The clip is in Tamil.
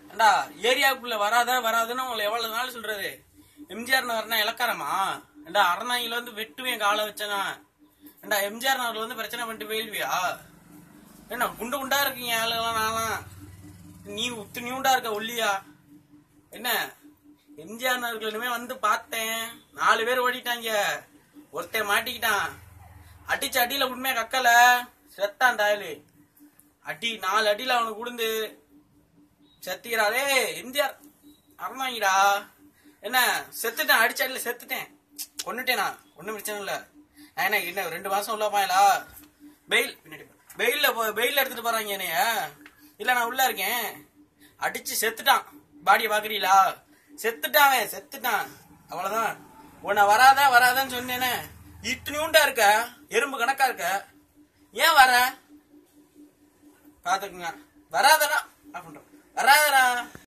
ஏண்டா ஏரியாவுக்குள்ள வராத வராதுன்னு உங்களை எவ்வளவு நாள் சொல்றது எம்ஜிஆர் நகர்னா இலக்காரமா ஏண்டா அறநாயில வந்து வெட்டுவேன் காலை வச்சனா ஏண்டா எம்ஜிஆர் நகர்ல வந்து பிரச்சனை பண்ணிட்டு போயிடுவியா என்ன குண்டு குண்டா இருக்கீங்க ஆளுங்களாம் நான்லாம் நீ உத்து நியூண்டா இருக்க ஒல்லியா என்ன எம்ஜிஆர் நகர்களுமே வந்து பார்த்தேன் நாலு பேர் ஓடிட்டாங்க ஒருத்தன் மாட்டிக்கிட்டான் அடிச்ச அடியில உண்மையா கக்கல செத்தான் தாயலு அடி நாலு அடியில அவனுக்கு விழுந்து செத்துக்கிறாரே எம்ஜிஆர் அறந்தாங்கடா என்ன செத்துட்டேன் அடிச்ச அடியில செத்துட்டேன் கொன்னுட்டேனா ஒண்ணும் பிரச்சனை இல்ல நான் என்ன என்ன ரெண்டு மாசம் உள்ள பாயலா பெயில் பின்னாடி போ. பெயில்ல போ பெயில்ல எடுத்துட்டு போறாங்க என்னைய இல்ல நான் உள்ள இருக்கேன் அடிச்சு செத்துட்டான் பாடியை பாக்குறீங்களா செத்துட்டான் அவன், செத்துட்டான் அவ்வளவுதான் உன்னை வராத வராதன்னு சொன்னேனே இத்தனையுண்டா இருக்க எறும்பு கணக்கா இருக்க ஏன் வர பாத்துக்குங்க வராதடா அப்படின்ற வராத